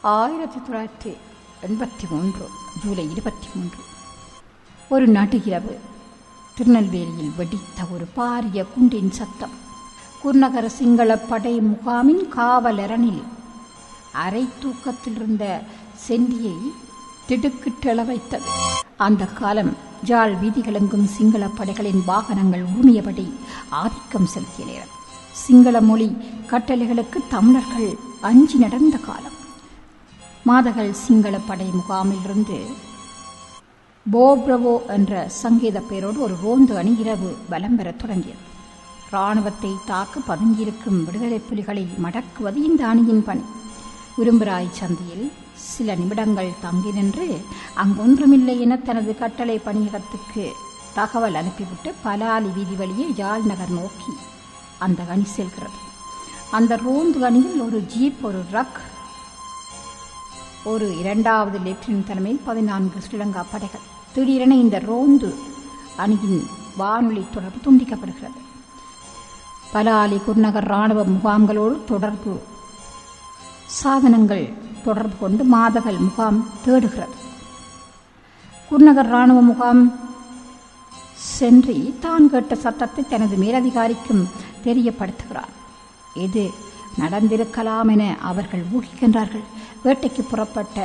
ஆயிரத்தி தொள்ளாயிரத்தி எண்பத்தி மூன்று ஜூலை இருபத்தி மூன்று ஒரு நடுகிரவு திருநெல்வேலியில் வெடித்த ஒரு பாரிய குண்டின் சத்தம் குருநகர சிங்கள படை முகாமின் காவலரனில் அரை தூக்கத்தில் இருந்த செந்தியை திடுக்கிட்டெழ வைத்தது அந்த காலம் ஜாழ் வீதிகளெங்கும் சிங்கள படைகளின் வாகனங்கள் உரிமையபடி ஆதிக்கம் செலுத்திய நேரம் சிங்கள மொழி கட்டளைகளுக்கு தமிழர்கள் அஞ்சி நடந்த காலம் மாதகள் சிங்கள படை முகாமிலிருந்து போப்ரவோ என்ற சங்கீத பெயரோடு ஒரு ரோந்து அணி இரவு வலம் பெறத் தொடங்கியது இராணுவத்தை தாக்க பதுங்கியிருக்கும் விடுதலை புலிகளை மடக்குவது இந்த அணியின் பணி உரும்புராய் சந்தையில் சில நிமிடங்கள் தங்கி நின்று அங்கொன்றுமில்லை என தனது கட்டளை பணியகத்துக்கு தகவல் அனுப்பிவிட்டு பலாலி வீதி வழியே யாழ் நகர் நோக்கி அந்த அணி செல்கிறது அந்த ரோந்து அணியில் ஒரு ஜீப் ஒரு ரக் ஒரு இரண்டாவது லெப்டினன்ட் தலைமையில் பதினான்கு ஸ்ரீலங்கா படைகள் திடீரென இந்த ரோந்து அணியின் வானொலி தொடர்பு துண்டிக்கப்படுகிறது பலாலி குருநகர் இராணுவ முகாம்களோடு தொடர்பு சாதனங்கள் தொடர்பு கொண்டு மாதகள் முகாம் தேடுகிறது குருநகர் இராணுவ முகாம் சென்றி தான் கேட்ட சத்தத்தை தனது மேலதிகாரிக்கும் தெரியப்படுத்துகிறார் இது நடந்திருக்கலாம் என அவர்கள் ஊகிக்கின்றார்கள் வேட்டைக்கு புறப்பட்ட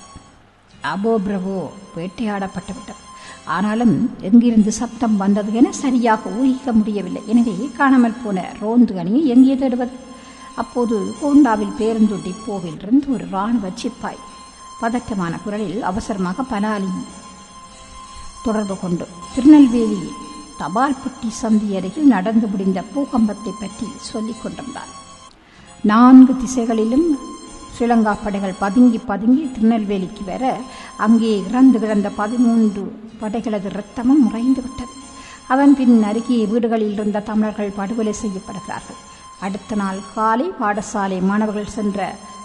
அபோபிரவோ வேட்டையாடப்பட்டு விட்டது ஆனாலும் எங்கிருந்து சத்தம் வந்தது என சரியாக ஊகிக்க முடியவில்லை எனவே காணாமல் போன ரோந்து அணியை எங்கே தேடுவது அப்போது கோண்டாவில் பேருந்து டிப்போவில் இருந்து ஒரு இராணுவ சிப்பாய் பதட்டமான குரலில் அவசரமாக பலாலி தொடர்பு கொண்டு திருநெல்வேலி தபால் பெட்டி சந்தி அருகில் நடந்து முடிந்த பூகம்பத்தை பற்றி சொல்லிக் கொண்டிருந்தார் நான்கு திசைகளிலும் ஸ்ரீலங்கா படைகள் பதுங்கி பதுங்கி திருநெல்வேலிக்கு வர அங்கே இறந்து கிடந்த பதிமூன்று படைகளது இரத்தமும் முறைந்து விட்டது அதன் பின் அருகே வீடுகளில் இருந்த தமிழர்கள் படுகொலை செய்யப்படுகிறார்கள் அடுத்த நாள் காலை பாடசாலை மாணவர்கள் சென்ற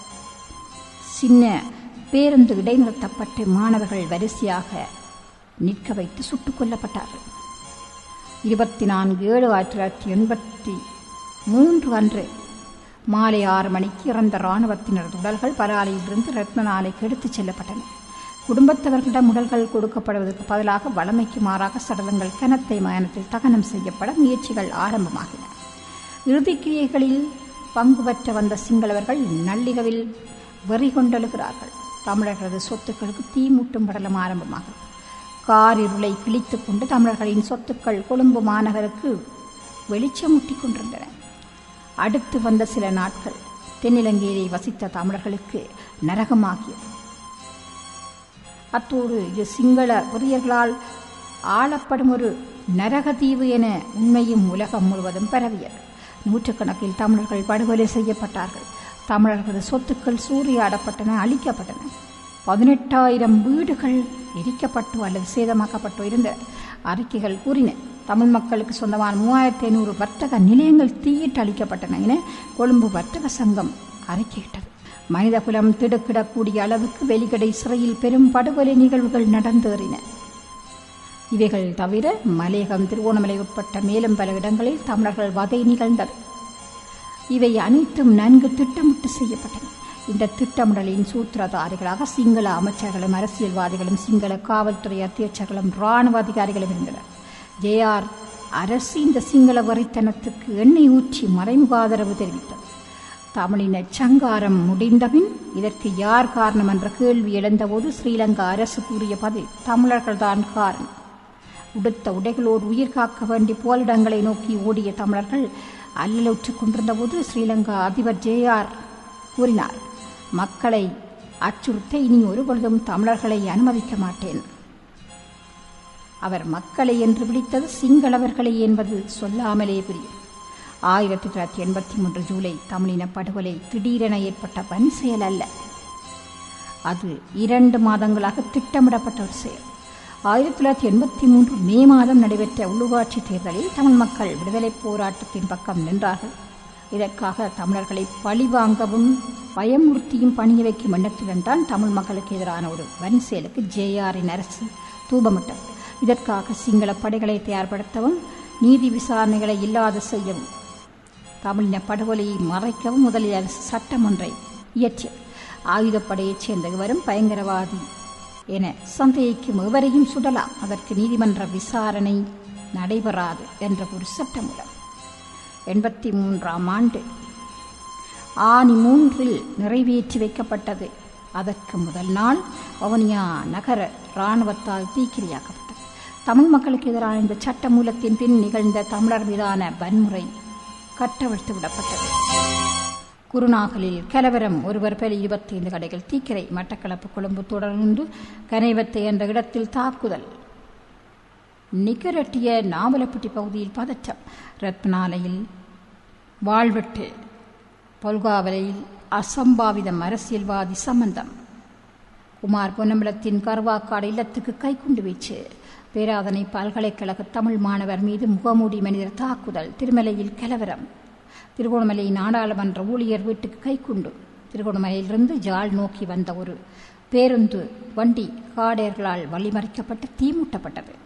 சின்ன பேருந்து இடைநிறுத்தப்பட்டு மாணவர்கள் வரிசையாக நிற்க வைத்து சுட்டுக் கொல்லப்பட்டார்கள் இருபத்தி நான்கு ஏழு ஆயிரத்தி தொள்ளாயிரத்தி எண்பத்தி மூன்று அன்று மாலை ஆறு மணிக்கு இறந்த இராணுவத்தினரது உடல்கள் பலாலையிலிருந்து ரத்னநாளைக்கு எடுத்துச் செல்லப்பட்டன குடும்பத்தவர்களிடம் உடல்கள் கொடுக்கப்படுவதற்கு பதிலாக வளமைக்கு மாறாக சடலங்கள் கனத்தை மயானத்தில் தகனம் செய்யப்பட முயற்சிகள் ஆரம்பமாகின இறுதிக்கிரியைகளில் பங்கு பெற்ற வந்த சிங்களவர்கள் நள்ளிரவில் வெறி கொண்டெழுகிறார்கள் தமிழர்களது சொத்துக்களுக்கு தீ மூட்டும் படலம் ஆரம்பமாகும் காரிருளை கிழித்துக் கொண்டு தமிழர்களின் சொத்துக்கள் கொழும்பு மாநகருக்கு வெளிச்சமூட்டிக் கொண்டிருந்தன அடுத்து வந்த சில நாட்கள் தென்னிலங்கையிலே வசித்த தமிழர்களுக்கு நரகமாகியது அத்தோடு இது சிங்கள கொரியர்களால் ஆளப்படும் ஒரு நரகதீவு என உண்மையும் உலகம் முழுவதும் பரவியது நூற்றுக்கணக்கில் தமிழர்கள் படுகொலை செய்யப்பட்டார்கள் தமிழர்களது சொத்துக்கள் சூறையாடப்பட்டன அழிக்கப்பட்டன பதினெட்டாயிரம் வீடுகள் எரிக்கப்பட்டோ அல்லது சேதமாக்கப்பட்டோ இருந்த அறிக்கைகள் கூறின தமிழ் மக்களுக்கு சொந்தமான மூவாயிரத்தி ஐநூறு வர்த்தக நிலையங்கள் தீயிட்டு அளிக்கப்பட்டன என கொழும்பு வர்த்தக சங்கம் அறிக்கையிட்டது மனிதகுலம் திடுக்கிடக்கூடிய அளவுக்கு வெளிக்கடை சிறையில் பெரும் படுகொலை நிகழ்வுகள் நடந்தேறின இவைகள் தவிர மலையகம் திருவோணமலை உட்பட்ட மேலும் பல இடங்களில் தமிழர்கள் வதை நிகழ்ந்தது இவை அனைத்தும் நன்கு திட்டமிட்டு செய்யப்பட்டன இந்த திட்டமிடலின் சூத்திரதாரிகளாக சிங்கள அமைச்சர்களும் அரசியல்வாதிகளும் சிங்கள காவல்துறை அத்தியட்சர்களும் இராணுவ அதிகாரிகளும் இருந்தனர் ஜேஆர் அரசு இந்த சிங்கள வரித்தனத்துக்கு எண்ணெய் ஊற்றி மறைமுக ஆதரவு தெரிவித்தது தமிழின சங்காரம் முடிந்தபின் இதற்கு யார் காரணம் என்ற கேள்வி எழுந்தபோது ஸ்ரீலங்கா அரசு கூறிய பதில் தமிழர்கள்தான் காரணம் உடுத்த உடைகளோடு உயிர் காக்க வேண்டி போலிடங்களை நோக்கி ஓடிய தமிழர்கள் அல்லலுற்றுக் கொண்டிருந்தபோது ஸ்ரீலங்கா அதிபர் ஜேஆர் கூறினார் மக்களை அச்சுறுத்த இனி ஒருபொழுதும் தமிழர்களை அனுமதிக்க மாட்டேன் அவர் மக்களை என்று விழித்தது சிங்களவர்களை என்பது சொல்லாமலே புரியும் ஆயிரத்தி தொள்ளாயிரத்தி எண்பத்தி மூன்று ஜூலை தமிழின படுகொலை திடீரென ஏற்பட்ட வன் செயல் அல்ல அது இரண்டு மாதங்களாக திட்டமிடப்பட்ட ஒரு செயல் ஆயிரத்தி தொள்ளாயிரத்தி எண்பத்தி மூன்று மே மாதம் நடைபெற்ற உள்ளூராட்சி தேர்தலில் தமிழ் மக்கள் விடுதலைப் போராட்டத்தின் பக்கம் நின்றார்கள் இதற்காக தமிழர்களை பழிவாங்கவும் பயமுறுத்தியும் பணிய வைக்கும் எண்ணத்துடன் தான் தமிழ் மக்களுக்கு எதிரான ஒரு வன் செயலுக்கு ஜேஆரின் அரசு தூபமிட்டது இதற்காக சிங்கள படைகளை தயார்படுத்தவும் நீதி விசாரணைகளை இல்லாது செய்யவும் தமிழின படுகொலையை மறைக்கவும் முதலில் அரசு சட்டம் ஒன்றை இயற்றியது ஆயுதப்படையைச் சேர்ந்த இவரும் பயங்கரவாதி என சந்தேகிக்கும் எவரையும் சுடலாம் அதற்கு நீதிமன்ற விசாரணை நடைபெறாது என்ற ஒரு சட்டமூலம் எண்பத்தி மூன்றாம் ஆண்டு ஆணி மூன்றில் நிறைவேற்றி வைக்கப்பட்டது அதற்கு முதல் நாள் வவுனியா நகர இராணுவத்தால் தீக்கிரையாக்கப்பட்டது தமிழ் மக்களுக்கு எதிரான இந்த சட்ட மூலத்தின் பின் நிகழ்ந்த தமிழர் மீதான வன்முறை கட்டவிழ்த்து விடப்பட்டது குருநாகலில் கலவரம் ஒருவர் பேர் இருபத்தைந்து கடைகள் தீக்கிரை மட்டக்களப்பு கொழும்பு தொடர்ந்து கனைவத்தை என்ற இடத்தில் தாக்குதல் நிகரட்டிய நாவலப்பட்டி பகுதியில் பதற்றம் ரத்னாலையில் வாழ்வெட்டு பொல்காவலையில் அசம்பாவிதம் அரசியல்வாதி சம்பந்தம் குமார் பொன்னம்பலத்தின் கருவாக்காடு இல்லத்துக்கு கைக்குண்டு வீச்சு பேராதனை பல்கலைக்கழக தமிழ் மாணவர் மீது முகமூடி மனிதர் தாக்குதல் திருமலையில் கலவரம் திருகோணமலை நாடாளுமன்ற ஊழியர் வீட்டுக்கு கைக்குண்டு திருகோணமலையிலிருந்து ஜாழ் நோக்கி வந்த ஒரு பேருந்து வண்டி காடையர்களால் வழிமறிக்கப்பட்டு தீமூட்டப்பட்டது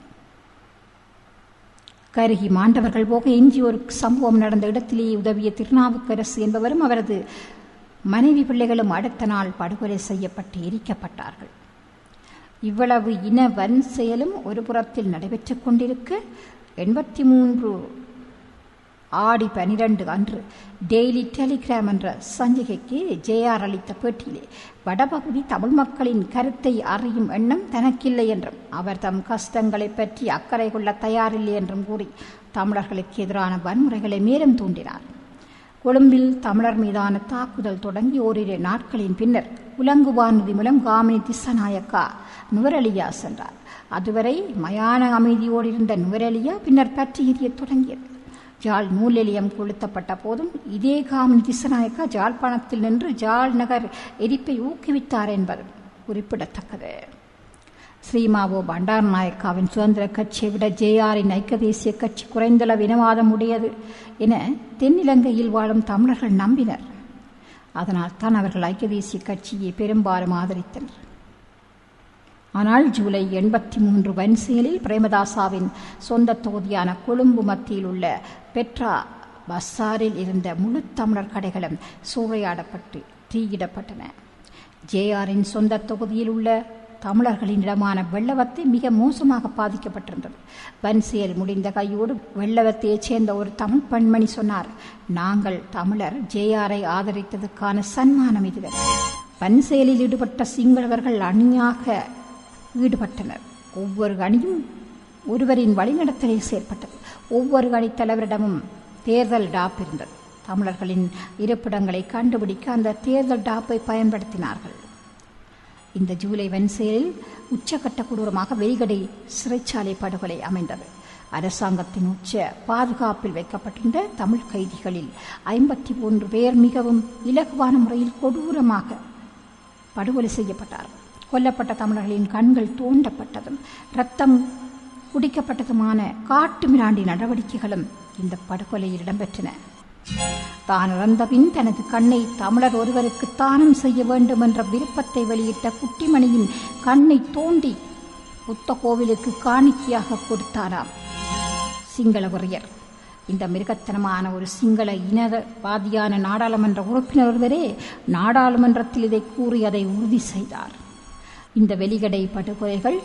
கருகி மாண்டவர்கள் போக எஞ்சி ஒரு சம்பவம் நடந்த இடத்திலேயே உதவிய திருநாவுக்கரசு என்பவரும் அவரது மனைவி பிள்ளைகளும் அடுத்த நாள் படுகொலை செய்யப்பட்டு எரிக்கப்பட்டார்கள் இவ்வளவு இன வன் செயலும் ஒரு புறத்தில் நடைபெற்றுக் கொண்டிருக்க எண்பத்தி மூன்று ஆடி பனிரெண்டு அன்று டெய்லி டெலிகிராம் என்ற சஞ்சிகைக்கு ஜேஆர் அளித்த பேட்டியிலே வடபகுதி தமிழ் மக்களின் கருத்தை அறியும் எண்ணம் தனக்கில்லை என்றும் அவர் தம் கஷ்டங்களை பற்றி அக்கறை கொள்ள தயாரில்லை என்றும் கூறி தமிழர்களுக்கு எதிரான வன்முறைகளை மேலும் தூண்டினார் கொழும்பில் தமிழர் மீதான தாக்குதல் தொடங்கி ஓரிரு நாட்களின் பின்னர் உலங்கு வானூர்தி மூலம் காமினி திசநாயக்கா நுவரலியா சென்றார் அதுவரை மயான அமைதியோடு இருந்த நுவரலியா பின்னர் பற்றி எரிய தொடங்கியது ஜாழ் நூல் நிலையம் கொளுத்தப்பட்ட போதும் இதே காமினி திசநாயக்கா ஜாழ்ப்பாணத்தில் நின்று ஜாழ் நகர் எரிப்பை ஊக்குவித்தார் என்பது குறிப்பிடத்தக்கது ஸ்ரீமாவோ பண்டார் நாயக்காவின் சுதந்திர கட்சியை விட ஜேஆரின் ஐக்கிய தேசிய கட்சி குறைந்தளவு இனவாதம் உடையது என தென்னிலங்கையில் வாழும் தமிழர்கள் நம்பினர் அதனால் தான் அவர்கள் ஐக்கிய தேசிய கட்சியை பெரும்பாலும் ஆதரித்தனர் ஆனால் ஜூலை எண்பத்தி மூன்று வன்செயலில் பிரேமதாசாவின் சொந்த தொகுதியான கொழும்பு மத்தியில் உள்ள பெட்ரா பஸ்ஸாரில் இருந்த முழு தமிழர் கடைகளும் சூறையாடப்பட்டு தீயிடப்பட்டன ஜேஆரின் சொந்த தொகுதியில் உள்ள தமிழர்களின் இடமான வெள்ளவத்தை மிக மோசமாக பாதிக்கப்பட்டிருந்தது வன்செயல் முடிந்த கையோடு வெள்ளவத்தையைச் சேர்ந்த ஒரு தமிழ் பெண்மணி சொன்னார் நாங்கள் தமிழர் ஜேஆரை ஆதரித்ததுக்கான சன்மானம் இதுவரை வன்செயலில் ஈடுபட்ட சிங்களவர்கள் அணியாக ஈடுபட்டனர் ஒவ்வொரு அணியும் ஒருவரின் வழிநடத்தலில் செயற்பட்டது ஒவ்வொரு அணித் தலைவரிடமும் தேர்தல் டாப் இருந்தது தமிழர்களின் இருப்பிடங்களை கண்டுபிடிக்க அந்த தேர்தல் டாப்பை பயன்படுத்தினார்கள் இந்த ஜூலை வென்சேலில் உச்சகட்ட கொடூரமாக வெலிகடை சிறைச்சாலை படுகொலை அமைந்தது அரசாங்கத்தின் உச்ச பாதுகாப்பில் வைக்கப்பட்டிருந்த தமிழ் கைதிகளில் ஐம்பத்தி மூன்று பேர் மிகவும் இலகுவான முறையில் கொடூரமாக படுகொலை செய்யப்பட்டார்கள் கொல்லப்பட்ட தமிழர்களின் கண்கள் தோண்டப்பட்டதும் ரத்தம் குடிக்கப்பட்டதுமான காட்டு மிராண்டி நடவடிக்கைகளும் இந்த படுகொலையில் இடம்பெற்றன தான் இறந்தபின் தனது கண்ணை தமிழர் ஒருவருக்கு தானம் செய்ய வேண்டும் என்ற விருப்பத்தை வெளியிட்ட குட்டிமணியின் கண்ணை தோண்டி புத்த கோவிலுக்கு காணிக்கையாக கொடுத்தாராம் சிங்கள உரியர் இந்த மிருகத்தனமான ஒரு சிங்கள இனவாதியான நாடாளுமன்ற உறுப்பினர் ஒருவரே நாடாளுமன்றத்தில் இதை கூறி அதை உறுதி செய்தார் இந்த வெலிகடை படுகொலைகள்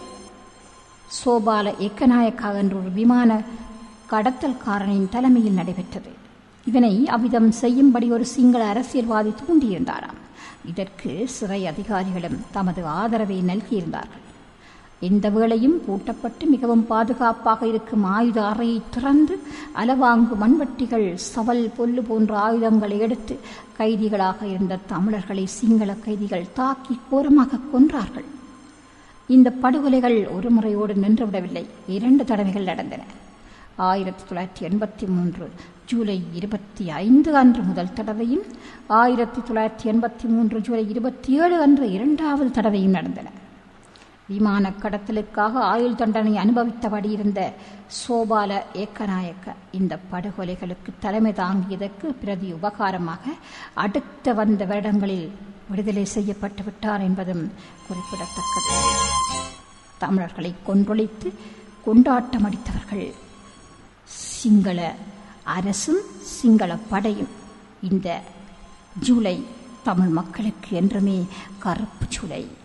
சோபால ஏக்கநாயக்கா என்ற ஒரு விமான கடத்தல்காரனின் தலைமையில் நடைபெற்றது இதனை அவ்விதம் செய்யும்படி ஒரு சிங்கள அரசியல்வாதி தூண்டியிருந்தாராம் இதற்கு சிறை அதிகாரிகளும் தமது ஆதரவை நல்கியிருந்தார்கள் எந்த வேளையும் பூட்டப்பட்டு மிகவும் பாதுகாப்பாக இருக்கும் ஆயுத அறையை திறந்து அலவாங்கு மண்வெட்டிகள் சவல் பொல்லு போன்ற ஆயுதங்களை எடுத்து கைதிகளாக இருந்த தமிழர்களை சிங்கள கைதிகள் தாக்கி கோரமாக கொன்றார்கள் இந்த படுகொலைகள் ஒரு முறையோடு நின்றுவிடவில்லை இரண்டு தடவைகள் நடந்தன ஆயிரத்தி தொள்ளாயிரத்தி எண்பத்தி மூன்று ஜூலை இருபத்தி ஐந்து அன்று முதல் தடவையும் ஆயிரத்தி தொள்ளாயிரத்தி எண்பத்தி மூன்று ஜூலை இருபத்தி ஏழு அன்று இரண்டாவது தடவையும் நடந்தன விமான கடத்தலுக்காக ஆயுள் தண்டனை அனுபவித்தபடி இருந்த சோபால ஏக்கநாயக்க இந்த படுகொலைகளுக்கு தலைமை தாங்கியதற்கு பிரதி உபகாரமாக அடுத்த வந்த வருடங்களில் விடுதலை செய்யப்பட்டு விட்டார் என்பதும் குறிப்பிடத்தக்கது தமிழர்களை கொன்றொழித்து கொண்டாட்டமடித்தவர்கள் சிங்கள அரசும் சிங்கள படையும் இந்த ஜூலை தமிழ் மக்களுக்கு என்றுமே கருப்பு சுலை